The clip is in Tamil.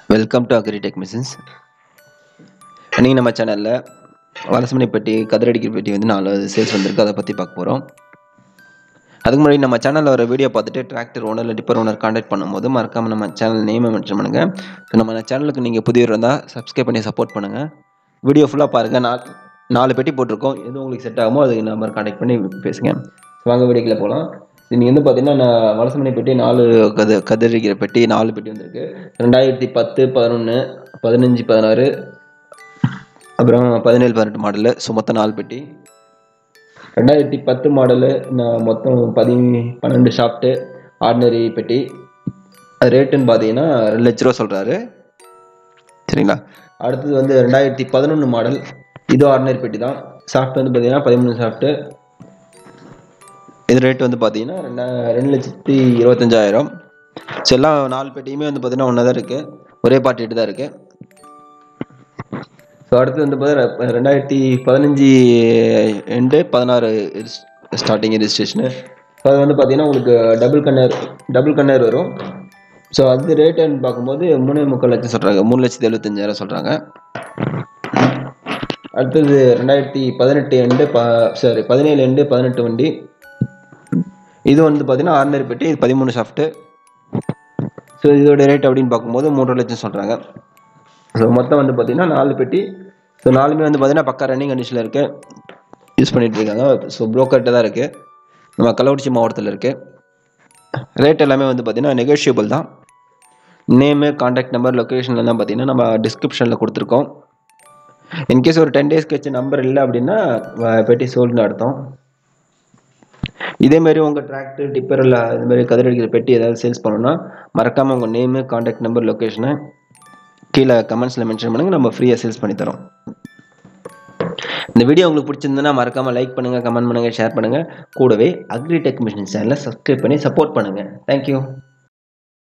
வெல்கம் டு அக்ரிடெக் மிஷின்ஸ் இன்றைக்கி நம்ம சேனலில் வலசமணி பெட்டி கதிரடிக்கிற பெட்டி வந்து நாலு சேல்ஸ் வந்திருக்கு அதை பற்றி பார்க்க போகிறோம் அதுக்கு முன்னாடி நம்ம சேனலில் ஒரு வீடியோ பார்த்துட்டு டிராக்டர் ஓனர் இல்லை டிப்பர் ஓனர் காண்டாக்ட் பண்ணும்போது மறக்காமல் நம்ம சேனல் நேமை மென்ஷன் பண்ணுங்கள் ஸோ நம்ம சேனலுக்கு நீங்கள் புதியவர் இருந்தால் சப்ஸ்கிரைப் பண்ணி சப்போர்ட் பண்ணுங்கள் வீடியோ ஃபுல்லாக பாருங்கள் நாலு நாலு பெட்டி போட்டிருக்கோம் எது உங்களுக்கு செட் ஆகுமோ அதுக்கு நம்பர் காண்டாக்ட் பண்ணி பேசுங்க ஸோ வாங்க வீடியோக்குள்ள போகலாம் நீங்கள் வந்து பார்த்தீங்கன்னா நான் வலசமணி பெட்டி நாலு கது கதிரிக்கிற பெட்டி நாலு பெட்டி வந்திருக்கு ரெண்டாயிரத்தி பத்து பதினொன்று பதினஞ்சு பதினாறு அப்புறம் பதினேழு பதினெட்டு மாடலு ஸோ மொத்தம் நாலு பெட்டி ரெண்டாயிரத்தி பத்து மாடலு நான் மொத்தம் பதி பன்னெண்டு ஷாஃப்ட்டு ஆர்டினரி பெட்டி அது ரேட்டுன்னு பார்த்தீங்கன்னா ரெண்டு லட்ச ரூபா சொல்கிறாரு சரிங்களா அடுத்தது வந்து ரெண்டாயிரத்தி பதினொன்று மாடல் இது ஆர்டினரி பெட்டி தான் ஷாஃப்ட் வந்து பார்த்தீங்கன்னா பதிமூணு ஷாஃப்ட்டு இது ரேட் வந்து பார்த்தீங்கன்னா ரெண்டா ரெண்டு லட்சத்தி இருபத்தஞ்சாயிரம் ஸோ எல்லாம் நாலு பெட்டியுமே வந்து பார்த்தீங்கன்னா ஒன்றா தான் இருக்குது ஒரே பார்ட்டி தான் இருக்குது ஸோ அடுத்து வந்து பார்த்தீங்கன்னா ரெண்டாயிரத்தி பதினஞ்சு எண்டு பதினாறு ஸ்டார்டிங் ரெஜிஸ்ட்ரேஷனு ஸோ அது வந்து பார்த்தீங்கன்னா உங்களுக்கு டபுள் கன்னர் டபுள் கன்னர் வரும் ஸோ அது ரேட்டுன்னு பார்க்கும்போது மூணே முக்கால் லட்சம் சொல்கிறாங்க மூணு லட்சத்தி எழுபத்தஞ்சாயிரம் சொல்கிறாங்க அடுத்தது ரெண்டாயிரத்தி பதினெட்டு எண்டு ப சாரி பதினேழு எண்டு பதினெட்டு வண்டி இது வந்து பார்த்தீங்கன்னா ஆர்டினரி பெட்டி இது பதிமூணு ஷாஃப்ட்டு ஸோ இதோட ரேட் அப்படின்னு பார்க்கும்போது மூன்றரை லட்சம் சொல்கிறாங்க ஸோ மொத்தம் வந்து பார்த்தீங்கன்னா நாலு பெட்டி ஸோ நாலுமே வந்து பார்த்தீங்கன்னா பக்கா ரன்னிங் கண்டிஷனில் இருக்குது யூஸ் பண்ணிட்டு இருக்காங்க ஸோ ப்ரோக்கர்கிட்ட தான் இருக்குது நம்ம கள்ளக்குறிச்சி மாவட்டத்தில் இருக்குது ரேட் எல்லாமே வந்து பார்த்தீங்கன்னா நெகோஷியபிள் தான் நேமு காண்டாக்ட் நம்பர் லொக்கேஷன் எல்லாம் பார்த்தீங்கன்னா நம்ம டிஸ்கிரிப்ஷனில் கொடுத்துருக்கோம் இன்கேஸ் ஒரு டென் டேஸ் கழிச்சு நம்பர் இல்லை அப்படின்னா வ- பெட்டி சோல்டுன்னு அர்த்தம் இதே மாதிரி உங்கள் டிராக்டர் டிப்பர் இல்லை இது மாதிரி கதிரடிக்கிற பெட்டி ஏதாவது சேல்ஸ் பண்ணணும்னா மறக்காமல் உங்கள் நேமு காண்டாக்ட் நம்பர் லொக்கேஷனை கீழே கமெண்ட்ஸில் மென்ஷன் பண்ணுங்கள் நம்ம ஃப்ரீயாக சேல்ஸ் பண்ணி தரோம் இந்த வீடியோ உங்களுக்கு பிடிச்சிருந்ததுன்னா மறக்காமல் லைக் பண்ணுங்கள் கமெண்ட் பண்ணுங்கள் ஷேர் பண்ணுங்கள் கூடவே அக்ரிடெக் மிஷின் சேனலை சப்ஸ்கிரைப் பண்ணி சப்போர்ட் பண்ணுங்கள் தேங்க்யூ